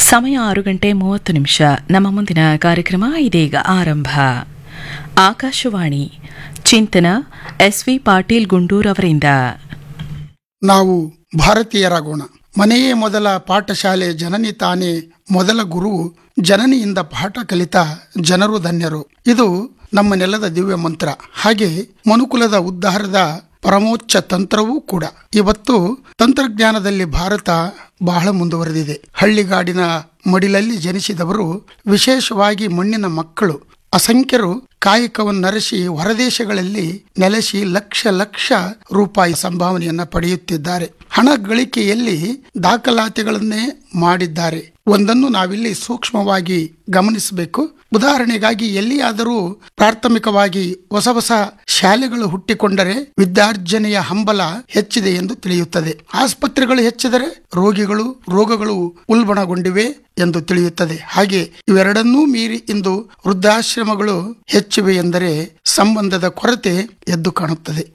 ಸಮಯ ಆರು ಗಂಟೆ ಮೂವತ್ತು ನಿಮಿಷ ನಮ್ಮ ಮುಂದಿನ ಕಾರ್ಯಕ್ರಮ ಇದೀಗ ಆರಂಭ ಆಕಾಶವಾಣಿ ಚಿಂತನ ಎಸ್ವಿ ಪಾಟೀಲ್ ಗುಂಡೂರ್ ಅವರಿಂದ ನಾವು ಭಾರತೀಯರಾಗೋಣ ಮನೆಯೇ ಮೊದಲ ಪಾಠಶಾಲೆ ಜನನಿ ತಾನೇ ಮೊದಲ ಗುರು ಜನನಿಯಿಂದ ಪಾಠ ಕಲಿತ ಜನರು ಧನ್ಯರು ಇದು ನಮ್ಮ ನೆಲದ ದಿವ್ಯ ಮಂತ್ರ ಹಾಗೆ ಮನುಕುಲದ ಉದ್ಧಾರದ ಪರಮೋಚ್ಚ ತಂತ್ರವೂ ಕೂಡ ಇವತ್ತು ತಂತ್ರಜ್ಞಾನದಲ್ಲಿ ಭಾರತ ಬಹಳ ಮುಂದುವರೆದಿದೆ ಹಳ್ಳಿಗಾಡಿನ ಮಡಿಲಲ್ಲಿ ಜನಿಸಿದವರು ವಿಶೇಷವಾಗಿ ಮಣ್ಣಿನ ಮಕ್ಕಳು ಅಸಂಖ್ಯರು ಕಾಯಕವನ್ನರಸಿ ಹೊರದೇಶಗಳಲ್ಲಿ ನೆಲೆಸಿ ಲಕ್ಷ ಲಕ್ಷ ರೂಪಾಯಿ ಸಂಭಾವನೆಯನ್ನ ಪಡೆಯುತ್ತಿದ್ದಾರೆ ಹಣ ಗಳಿಕೆಯಲ್ಲಿ ದಾಖಲಾತಿಗಳನ್ನೇ ಮಾಡಿದ್ದಾರೆ ಒಂದನ್ನು ನಾವಿಲ್ಲಿ ಸೂಕ್ಷ್ಮವಾಗಿ ಗಮನಿಸಬೇಕು ಉದಾಹರಣೆಗಾಗಿ ಎಲ್ಲಿಯಾದರೂ ಪ್ರಾಥಮಿಕವಾಗಿ ಹೊಸ ಹೊಸ ಶಾಲೆಗಳು ಹುಟ್ಟಿಕೊಂಡರೆ ವಿದ್ಯಾರ್ಜನೆಯ ಹಂಬಲ ಹೆಚ್ಚಿದೆ ಎಂದು ತಿಳಿಯುತ್ತದೆ ಆಸ್ಪತ್ರೆಗಳು ಹೆಚ್ಚಿದರೆ ರೋಗಿಗಳು ರೋಗಗಳು ಉಲ್ಬಣಗೊಂಡಿವೆ ಎಂದು ತಿಳಿಯುತ್ತದೆ ಹಾಗೆ ಇವೆರಡನ್ನೂ ಮೀರಿ ಇಂದು ವೃದ್ಧಾಶ್ರಮಗಳು ಹೆಚ್ಚಿವೆ ಎಂದರೆ ಸಂಬಂಧದ ಕೊರತೆ ಎದ್ದು ಕಾಣುತ್ತದೆ